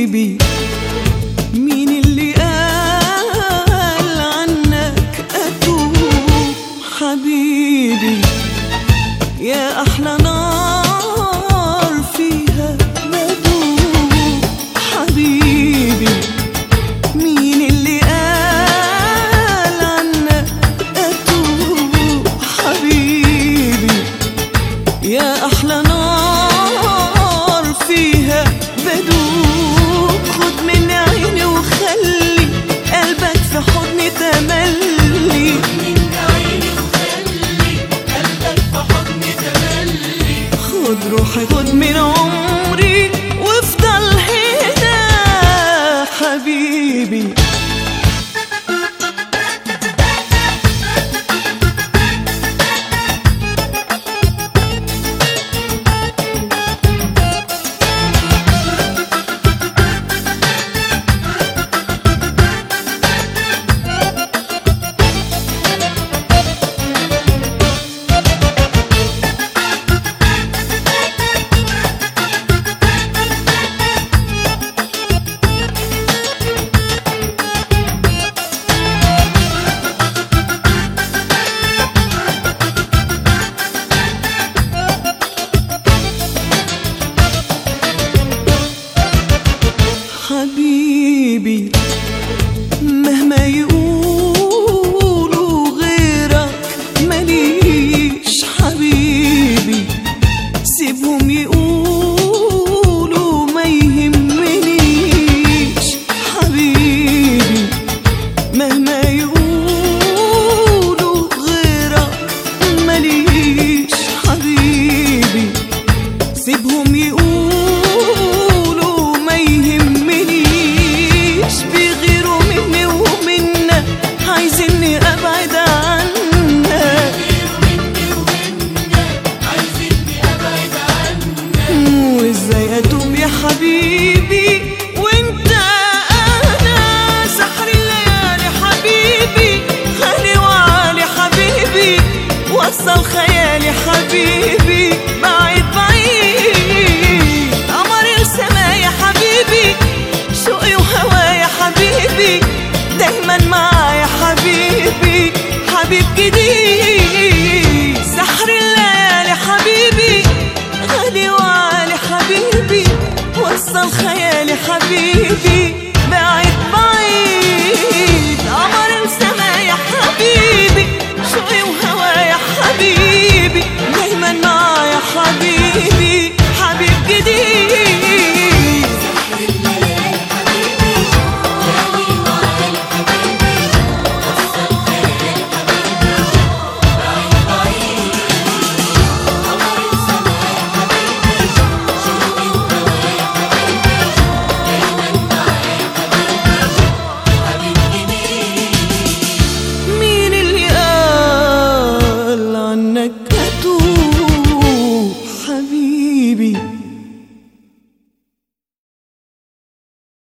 حبيبي مين اللي قال عنك أتوب حبيبي يا أحلى نار فيها بدوب حبيبي مين اللي قال عنك أتوب حبيبي يا أحلى نار فيها بدوب خد من عيني وخلي قلبك في حضني تملي خد روحي خد من عمري وافضل هنا حبيبي حبيبي مهما يقولوا غيرك ماليش حبيبي سيبهم يقولوا ما يهمنيش حبيبي مهما يقولوا غيرك ماليش حبيبي سيبهم يقولوا ما يهمنيش بيغيروا مني ومنا عايزيني ابعد عنك وازاي اتوب يا حبيبي وانت انا سحر الليالي حبيبي غالي وعالي حبيبي وصل خيالي حبيبي بعيد بعيد قمر السما يا حبيبي شوقي وهوايا حبيبي دايما معايا حبيبي حبيب جديد سحر الليالي حبيبي غالي وعالي حبيبي وصل خيالي حبيبي بعيد بعيد